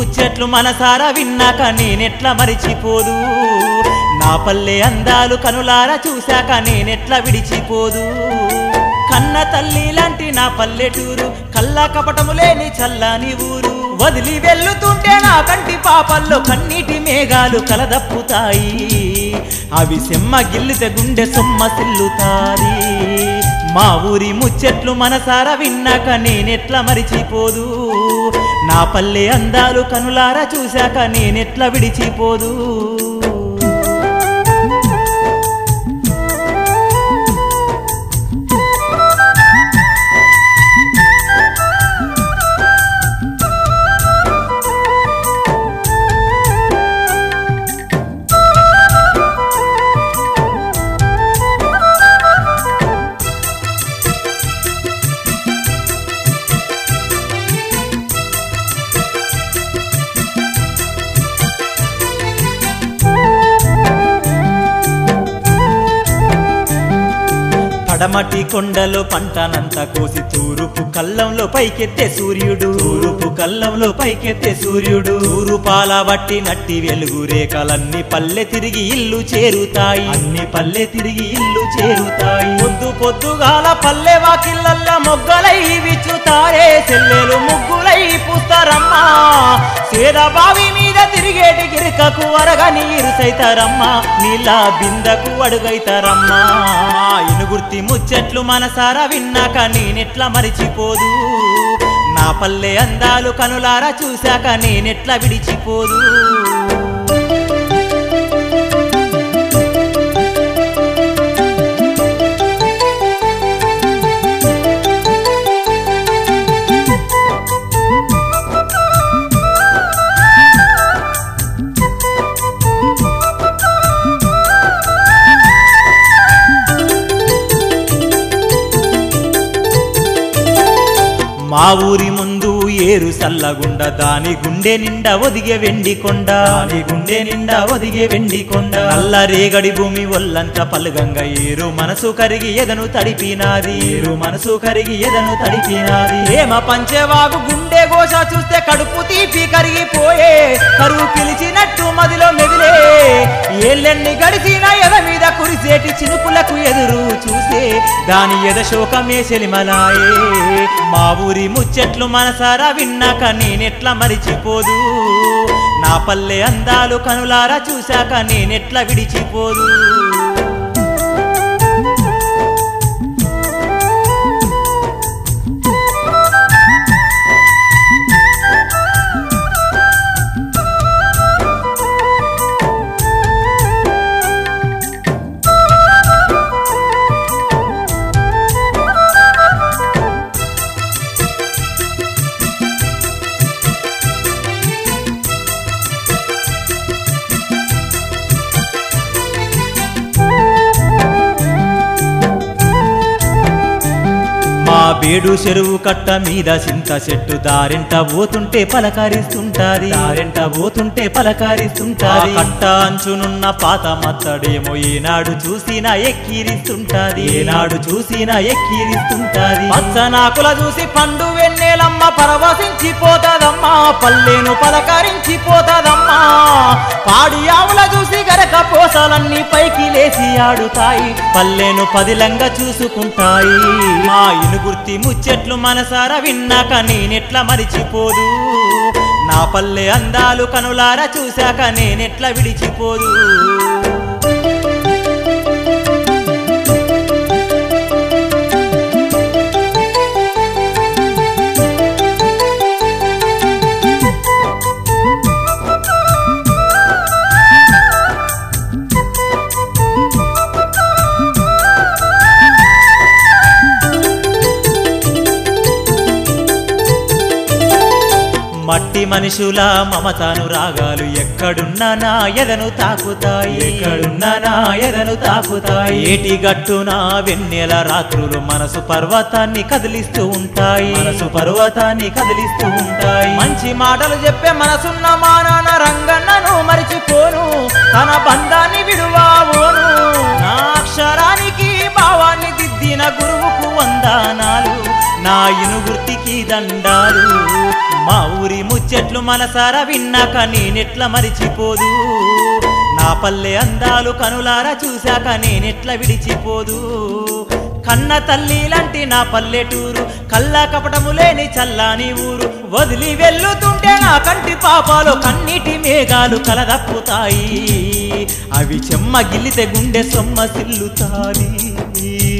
ముచ్చట్లు మనసారా విన్నాక నేనెట్లా మరిచిపోదు నా పల్లె అందాలు కనులారా చూశాక నేనెట్లా విడిచిపోదు కన్న తల్లి లాంటి నా పల్లెటూరు కల్లా కపటము లేని చల్లని ఊరు వదిలి వెళ్ళుతుంటే నా కంటి పాపల్లో కన్నీటి మేఘాలు కలదప్పుతాయి అవి సెమ్మ గిల్లితే గుండె సొమ్మ సిల్లుతాది మా ఊరి ముచ్చట్లు మనసారా విన్నాక నేనెట్లా మరిచిపోదు నా పల్లె అందాలు కనులారా చూశాక నేనెట్లా విడిచిపోదు పడమటి కొండలో పంటనంత కోసి తూరుపు కల్లంలో పైకెత్తే సూర్యుడు తూరుపు కల్లంలో పైకెత్తే సూర్యుడు తూరుపాల బట్టి నట్టి వెలుగు రేఖలన్నీ పల్లె తిరిగి ఇల్లు చేరుతాయి అన్ని పల్లె తిరిగి ఇల్లు చేరుతాయి పొద్దు పొద్దుగాల పల్లె వాకిళ్ళల్లా మొగ్గలై విచ్చుతారే చెల్లెలు ముగ్గులై పూస్తారమ్మా సేదబావి మీద తిరిగేటి గిరికకు అరగని ఇరుసైతారమ్మా నీళ్ళ బిందకు అడుగైతారమ్మా ఇనుగుర్తి ముచ్చట్లు మనసారా విన్నాక నేనెట్లా మరిచిపోదు నా పల్లె అందాలు కనులారా చూశాక నేనెట్లా విడిచిపోదు మా ఊరి ముందు ఏరు సల్లగుండ దాని గుండె నిండా ఒదిగే వెండి కొండ దాని గుండె నిండా ఒదిగే వెండి కొండ నల్ల రేగడి భూమి ఒల్లంత పలుగంగా ఏరు మనసు కరిగి ఎదను తడిపినాది ఏరు మనసు కరిగి ఎదను తడిపినాది ఏమ పంచేవాగు గుండె గోష చూస్తే కడుపు తీపి కరిగిపోయే కరువు పిలిచినట్టు మదిలో మెదిలే ఏళ్ళెన్ని గడిచిన ఎద మీద కురిసేటి చినుకులకు ఎదురు చూసే దాని ఎద శోకమే సెలిమలాయే మా ఊరి ముచ్చట్లు మనసారా విన్నాక నేనెట్లా మరిచిపోదు నా పల్లె అందాలు కనులారా చూశాక నేనెట్లా విడిచిపోదు మా బేడు చెరువు కట్ట మీద చింత చెట్టు దారింట పోతుంటే పలకరిస్తుంటాది దారింట పోతుంటే పలకరిస్తుంటాది కట్ట అంచునున్న పాత మత్తడేమో ఏనాడు చూసినా ఎక్కిరిస్తుంటాది ఏనాడు చూసినా ఎక్కిరిస్తుంటాది పచ్చనాకుల చూసి పండు వెన్నెలమ్మ పరవశించిపోతదమ్మా పల్లెను పలకరించిపోతదమ్మా పాడి ఆవుల చూసి గరక పోసలన్నీ పైకి లేచి ఆడుతాయి పల్లెను పదిలంగా చూసుకుంటాయి మా ఇనుగుర్తి ముచ్చట్లు మనసారా విన్నాక నేనెట్లా మరిచిపోదు నా పల్లె అందాలు కనులారా చూశాక నేనెట్లా విడిచిపోదు మట్టి మనుషుల మమతాను రాగాలు ఎక్కడున్నా నా ఎదను తాకుతాయి ఎక్కడున్నా నా ఎదను తాకుతాయి ఏటి గట్టున వెన్నెల రాత్రులు మనసు పర్వతాన్ని కదిలిస్తూ ఉంటాయి మనసు పర్వతాన్ని కదిలిస్తూ ఉంటాయి మంచి మాటలు చెప్పే మనసున్న మానాన రంగన్నను మరిచిపోను తన బంధాన్ని విడువావోను నా అక్షరానికి భావాన్ని దిద్దిన గురువుకు వందనాలు నా ఇనుగుర్తికి దండాలు మా ఊరి ముచ్చట్లు మనసారా విన్నాక నేనెట్ల మరిచిపోదు నా పల్లె అందాలు కనులారా చూశాక నేనెట్ల విడిచిపోదు కన్న తల్లి లాంటి నా పల్లెటూరు కల్లా కపటము లేని చల్లాని ఊరు వదిలి వెళ్ళుతుంటే నా కంటి పాపాలు కన్నీటి మేఘాలు కలదప్పుతాయి అవి చెమ్మ గిల్లితే గుండె సొమ్మ సిల్లుతాయి